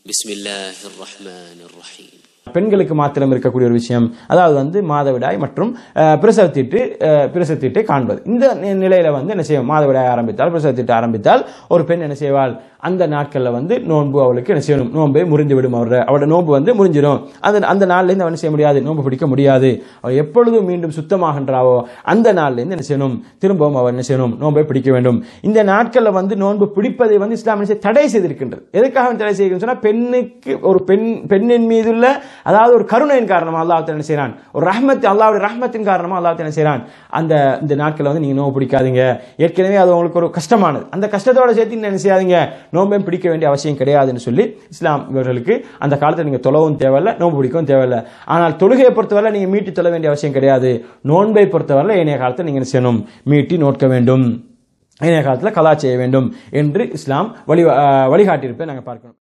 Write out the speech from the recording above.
بسم الله الرحمن الرحيم பெண்களுக்கு மாத்திரம் இருக்கக்கூடிய ஒரு விஷயம் அதாவது வந்து மாதவிடாய் மற்றும் அஹ், பிரசவத்தீட்டு அஹ், பிரசவத்தீட்டை காண்பது இந்த நி- நிலையில வந்து என்ன செய்யும் மாதவிடாய் ஆரம்பித்தால் பிரசவத்தீட்டு ஆரம்பித்தால் ஒரு பெண் என்ன செய்வாள் அந்த நாட்களில் வந்து நோன்பு அவளுக்கு என்ன செய்யணும் நோன்பை முறிந்து விடும் அவரோட அவரோட நோன்பு வந்து முறிஞ்சிடும் அந்த அந்த நாள்லேருந்து அவன் செய்ய முடியாது நோன்பு பிடிக்க முடியாது அவள் எப்பொழுதும் மீண்டும் சுத்தமாகின்றாவோ அந்த நாள்லேருந்து என்ன செய்யணும் திரும்பவும் அவள் என்ன செய்யணும் நோன்பை பிடிக்க வேண்டும் இந்த நாட்களில் வந்து நோன்பு பிடிப்பதை வந்து இஸ்லாம் என்ன செய்ய- தடை செய்திருக்கின்றது எதுக்காக அவன் தடை செய்கிறது சொன்னால் பெண்ணுக்கு ஒரு பெண் பெண்ணின் மீதுள்ள அதாவது ஒரு கருணையின் காரணமாக அல்லாஹ் என்ன செய்கிறான் ஒரு ரஹ்மத் அல்லாவுடைய ரஹ்மத்தின் காரணமாக அல்லாஹ் என்ன செய்கிறான் அந்த இந்த நாட்களில் வந்து நீங்கள் நோன்பு பிடிக்காதீங்க ஏற்கனவே அது உங்களுக்கு ஒரு கஷ்டமானது அந்த கஷ்டத்தோட சேர்த்து நீங்க என்ன செய்யாதீங்க நோன்பையும் பிடிக்க வேண்டிய அவசியம் கிடையாதுன்னு சொல்லி இஸ்லாம் இவர்களுக்கு அந்த காலத்தில் நீங்கள் தொழவும் தேவையில்லை நோன்பு பிடிக்கவும் தேவையில்லை ஆனால் தொழுகையை பொறுத்தவரை நீங்கள் மீட்டி தொழ வேண்டிய அவசியம் கிடையாது நோன்பை பொறுத்தவரை ஏனைய காலத்தில் நீங்கள் என்ன செய்யணும் மீட்டி நோட்க வேண்டும் இணைய காலத்தில் கலா செய்ய வேண்டும் என்று இஸ்லாம் வழி அஹ், வழிகாட்டியிருப்பதை நாங்கள் பார்க்கணும்